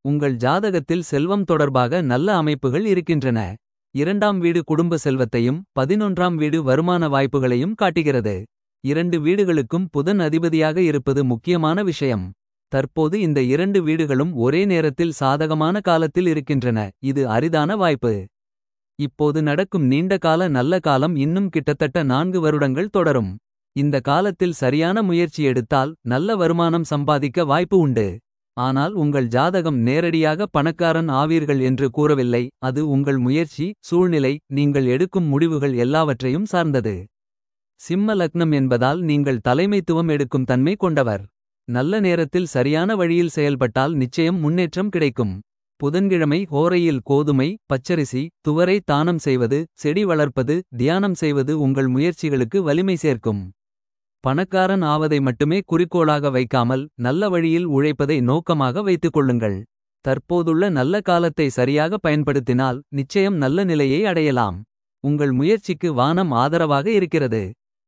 உங்கள் ஜாதகத்தில் செல்வம் தொடர்பாக நல்ல அமைப்புகள் இருக்கின்றன. இரண்டாம் வீடு குடும்ப செல்வத்தையும் பதினொன்றாம் வீடு வருமான வாய்ப்புகளையும் காட்டுகிறது. இரண்டு வீடுகளுக்கும் புதன் அதிபதியாக இருப்பது முக்கியமான விஷயம். தற்போது இந்த இரண்டு வீடுகளும் ஒரே நேரத்தில் சாதகமான காலத்தில் இருக்கின்றன. இது அரிதான வாய்ப்பு. இப்போது நடக்கும் நீண்ட கால நல்ல காலம் இன்னும் கிட்டத்தட்ட நான்கு வருடங்கள் தொடரும். இந்த காலத்தில் சரியான முயற்சி எடுத்தால் நல்ல வருமானம் சம்பாதிக்க வாய்ப்பு உண்டு. ஆனால் உங்கள் ஜாதகம் நேரடியாக பணக்காரன் ஆவீர்கள் என்று கூறவில்லை. அது உங்கள் முயற்சி சூழ்நிலை நீங்கள் எடுக்கும் முடிவுகள் எல்லாவற்றையும் சார்ந்தது. சிம்ம லக்னம் என்பதால் நீங்கள் தலைமைத்துவம் எடுக்கும் தன்மை கொண்டவர். நல்ல நேரத்தில் சரியான வழியில் செயல்பட்டால் நிச்சயம் முன்னேற்றம் கிடைக்கும். புதன்கிழமை ஹோரையில் கோதுமை பச்சரிசி துவரை தானம் செய்வது செடி வளர்ப்பது தியானம் செய்வது உங்கள் முயற்சிகளுக்கு வலிமை சேர்க்கும். பணக்காரன் ஆவதை மட்டுமே குறிக்கோளாக வைக்காமல் நல்ல வழியில் உழைப்பதை நோக்கமாக வைத்துக் கொள்ளுங்கள். தற்போதுள்ள நல்ல காலத்தை சரியாக பயன்படுத்தினால் நிச்சயம் நல்ல நிலையை அடையலாம். உங்கள் முயற்சிக்கு வானம் ஆதரவாக இருக்கிறது.